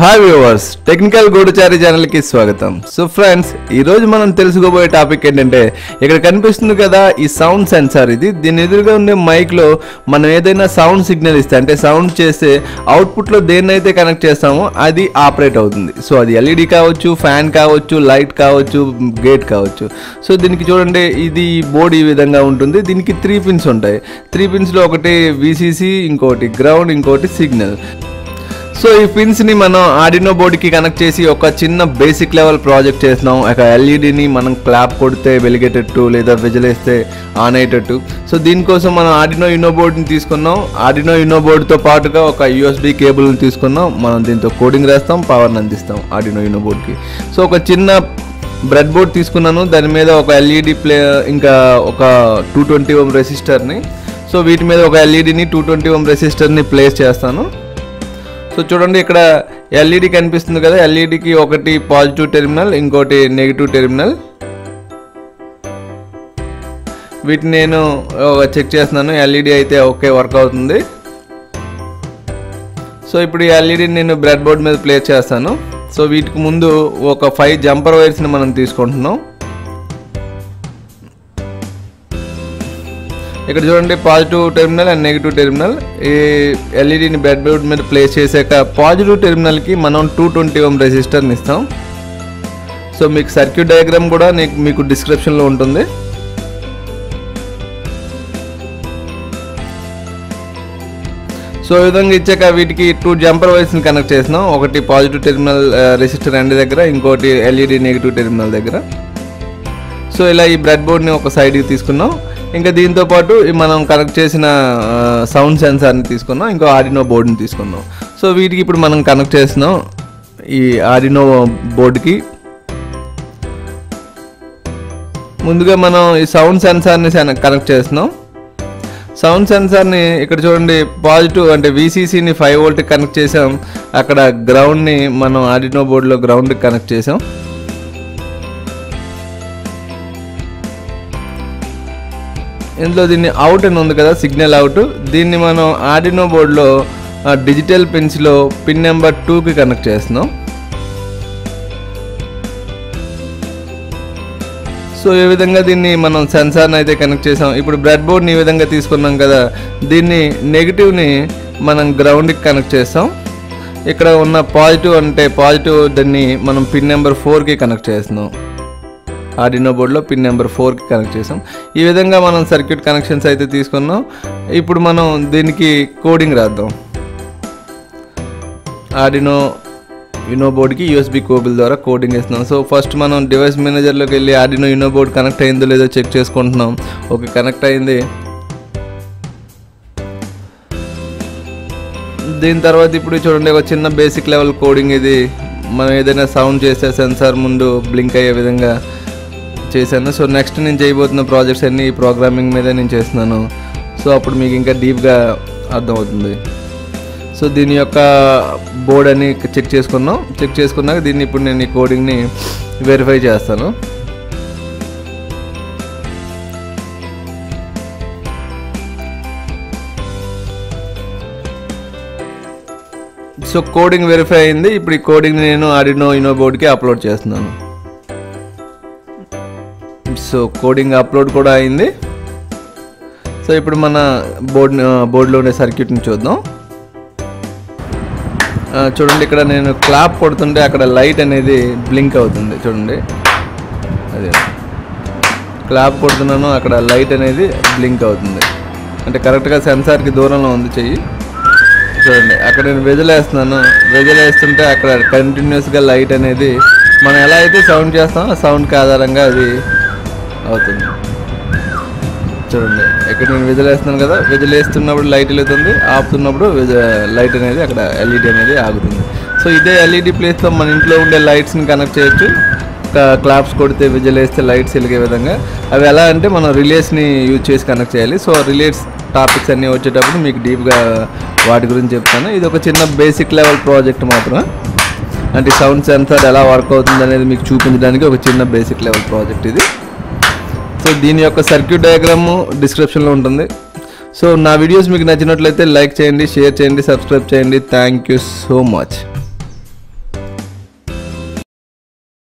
hi viewers technical గూఢచారి ఛానల్కి స్వాగతం సో ఫ్రెండ్స్ ఈ రోజు మనం తెలుసుకోబోయే టాపిక్ ఏంటంటే ఇక్కడ కనిపిస్తుంది కదా ఈ సౌండ్ సెన్సార్ ఇది దీని ఎదురుగా ఉండే మైక్లో మనం ఏదైనా సౌండ్ సిగ్నల్ ఇస్తే అంటే సౌండ్ చేస్తే అవుట్పుట్లో దేన్నైతే కనెక్ట్ చేస్తామో అది ఆపరేట్ అవుతుంది సో అది ఎల్ఈడి కావచ్చు ఫ్యాన్ కావచ్చు లైట్ కావచ్చు గేట్ కావచ్చు సో దీనికి చూడండి ఇది బోర్డ్ ఈ విధంగా ఉంటుంది దీనికి త్రీ పిన్స్ ఉంటాయి త్రీ పిన్స్లో ఒకటి విసిసి ఇంకోటి గ్రౌండ్ ఇంకోటి సిగ్నల్ సో ఈ పిన్స్ ని మనం ఆడినో బోర్డుకి కనెక్ట్ చేసి ఒక చిన్న బేసిక్ లెవెల్ ప్రాజెక్ట్ చేస్తున్నాం ఒక ఎల్ఈడిని మనం క్లాప్ కొడితే వెలిగేటట్టు లేదా విజిలేస్తే ఆన్ అయ్యేటట్టు సో దీనికోసం మనం ఆడినో ఇన్నో బోర్డుని తీసుకున్నాం ఆడినో ఇన్నో బోర్డుతో పాటుగా ఒక యూఎస్బి కేబుల్ని తీసుకున్నాం మనం దీంతో కోడింగ్ రాస్తాం పవర్ని అందిస్తాం ఆడినో ఇన్నో బోర్డుకి సో ఒక చిన్న బ్రెడ్ బోర్డ్ తీసుకున్నాను దాని మీద ఒక ఎల్ఈడి ప్లే ఇంకా ఒక టూ ట్వంటీ ఓమ్ రెసిస్టర్ని సో వీటి మీద ఒక ఎల్ఈడిని టూ ట్వంటీ ఓమ్ రెసిస్టర్ని ప్లేస్ చేస్తాను సో చూడండి ఇక్కడ ఎల్ఈడి కనిపిస్తుంది కదా ఎల్ఈడికి ఒకటి పాజిటివ్ టెర్మినల్ ఇంకోటి నెగిటివ్ టెర్మినల్ వీటిని నేను చెక్ చేస్తున్నాను ఎల్ఈడి అయితే ఓకే వర్క్ అవుతుంది సో ఇప్పుడు ఈ ఎల్ఈడిని నేను బ్రెడ్ బోర్డ్ మీద ప్లేస్ చేస్తాను సో వీటికి ముందు ఒక ఫైవ్ జంపర్ వైర్స్ని మనం తీసుకుంటున్నాం ఇక్కడ చూడండి positive terminal and negative terminal ఈ ఎల్ఈడిని బెడ్ బోర్డ్ మీద ప్లేస్ చేశాక పాజిటివ్ టెర్మినల్కి మనం టూ ట్వంటీ ఓమ్ రెసిస్టర్ని ఇస్తాం సో మీకు సర్క్యూట్ డయాగ్రామ్ కూడా నీకు మీకు డిస్క్రిప్షన్లో ఉంటుంది సో ఈ విధంగా ఇచ్చాక వీటికి టూ జంపర్ వైర్స్ని కనెక్ట్ చేసినాం ఒకటి పాజిటివ్ టెర్మినల్ రెసిస్టర్ ఎండ్ దగ్గర ఇంకోటి ఎల్ఈడి నెగిటివ్ టెర్మినల్ దగ్గర సో ఇలా ఈ బ్రెడ్ బోర్డ్ని ఒక సైడ్కి తీసుకున్నాం ఇంకా దీంతో పాటు ఈ మనం కనెక్ట్ చేసిన సౌండ్ సెన్సార్ని తీసుకున్నాం ఇంకో ఆడినో బోర్డుని తీసుకున్నాం సో వీటికి ఇప్పుడు మనం కనెక్ట్ చేస్తున్నాం ఈ ఆడినో బోర్డుకి ముందుగా మనం ఈ సౌండ్ సెన్సార్ని కనెక్ట్ చేస్తున్నాం సౌండ్ సెన్సార్ని ఇక్కడ చూడండి పాజిటివ్ అంటే వీసీసీని ఫైవ్ వోల్ట్ కనెక్ట్ చేసాం అక్కడ గ్రౌండ్ని మనం ఆడినో బోర్డులో గ్రౌండ్కి కనెక్ట్ చేసాం ఇందులో దీన్ని అవుట్ అని ఉంది కదా సిగ్నల్ అవుట్ దీన్ని మనం ఆడినో బోర్డులో డిజిటల్ పిన్స్లో పిన్ నెంబర్ టూకి కనెక్ట్ చేస్తున్నాం సో ఈ విధంగా దీన్ని మనం సెన్సార్ని అయితే కనెక్ట్ చేసాం ఇప్పుడు బ్రెడ్ బోర్డ్ని ఈ విధంగా తీసుకున్నాం కదా దీన్ని నెగిటివ్ని మనం గ్రౌండ్కి కనెక్ట్ చేస్తాం ఇక్కడ ఉన్న పాజిటివ్ అంటే పాజిటివ్ దాన్ని మనం పిన్ నెంబర్ ఫోర్కి కనెక్ట్ చేస్తున్నాం ఆర్డినో బోర్డులో పిన్ నెంబర్ ఫోర్కి కనెక్ట్ చేసాం ఈ విధంగా మనం సర్క్యూట్ కనెక్షన్స్ అయితే తీసుకున్నాం ఇప్పుడు మనం దీనికి కోడింగ్ రాద్దాం ఆర్డినో యూనో బోర్డ్కి యూఎస్బి కోబుల్ ద్వారా కోడింగ్ ఇస్తున్నాం సో ఫస్ట్ మనం డివైస్ మేనేజర్లోకి వెళ్ళి ఆర్డినో యూనో బోర్డ్ కనెక్ట్ అయిందో లేదో చెక్ చేసుకుంటున్నాం ఓకే కనెక్ట్ అయింది దీని తర్వాత ఇప్పుడు చూడండి ఒక చిన్న బేసిక్ లెవెల్ కోడింగ్ ఇది మనం ఏదైనా సౌండ్ చేస్తే సెన్సార్ ముందు బ్లింక్ అయ్యే విధంగా చేశాను సో నెక్స్ట్ నేను చేయబోతున్న ప్రాజెక్ట్స్ అన్నీ ఈ ప్రోగ్రామింగ్ మీద నేను చేస్తున్నాను సో అప్పుడు మీకు ఇంకా డీప్గా అర్థమవుతుంది సో దీని యొక్క బోర్డ్ అని చెక్ చేసుకున్నాం చెక్ చేసుకున్నాక దీన్ని ఇప్పుడు నేను ఈ కోడింగ్ని వెరిఫై చేస్తాను సో కోడింగ్ వెరిఫై అయింది ఇప్పుడు ఈ కోడింగ్ నేను ఆడినో ఇనో బోర్డ్కి అప్లోడ్ చేస్తున్నాను సో కోడింగ్ అప్లోడ్ కూడా అయింది సో ఇప్పుడు మన బోర్డ్ బోర్డులో ఉండే సర్క్యూట్ని చూద్దాం చూడండి ఇక్కడ నేను క్లాప్ కొడుతుంటే అక్కడ లైట్ అనేది బ్లింక్ అవుతుంది చూడండి అదే క్లాప్ కొడుతున్నాను అక్కడ లైట్ అనేది బ్లింక్ అవుతుంది అంటే కరెక్ట్గా సెన్సార్కి దూరంలో ఉంది చెయ్యి చూడండి అక్కడ నేను వెజలేస్తున్నాను వెజలేస్తుంటే అక్కడ కంటిన్యూస్గా లైట్ అనేది మనం ఎలా అయితే సౌండ్ చేస్తామో ఆ సౌండ్కి ఆధారంగా అది అవుతుంది చూడండి ఇక్కడ నేను విజిలేస్తున్నాను కదా విజిలేస్తున్నప్పుడు లైట్ వెళ్తుంది ఆపుతున్నప్పుడు లైట్ అనేది అక్కడ ఎల్ఈడి అనేది ఆగుతుంది సో ఇదే ఎల్ఈడి ప్లేస్లో మన ఇంట్లో ఉండే లైట్స్ని కనెక్ట్ చేయొచ్చు క్లాప్స్ కొడితే విజిల్ వేస్తే లైట్స్ వెలిగే విధంగా అవి ఎలా అంటే మనం రిలేస్ని యూజ్ చేసి కనెక్ట్ చేయాలి సో రిలేట్స్ టాపిక్స్ అన్నీ వచ్చేటప్పుడు మీకు డీప్గా వాటి గురించి చెప్తాను ఇది ఒక చిన్న బేసిక్ లెవెల్ ప్రాజెక్ట్ మాత్రమే అంటే సౌండ్ సెన్సార్ ఎలా వర్క్ అవుతుంది అనేది మీకు చూపించడానికి ఒక చిన్న బేసిక్ లెవెల్ ప్రాజెక్ట్ ఇది సో దీని యొక్క సర్క్యూట్ డయాగ్రాము డిస్క్రిప్షన్లో ఉంటుంది సో నా వీడియోస్ మీకు నచ్చినట్లయితే లైక్ చేయండి షేర్ చేయండి సబ్స్క్రైబ్ చేయండి థ్యాంక్ యూ సో మచ్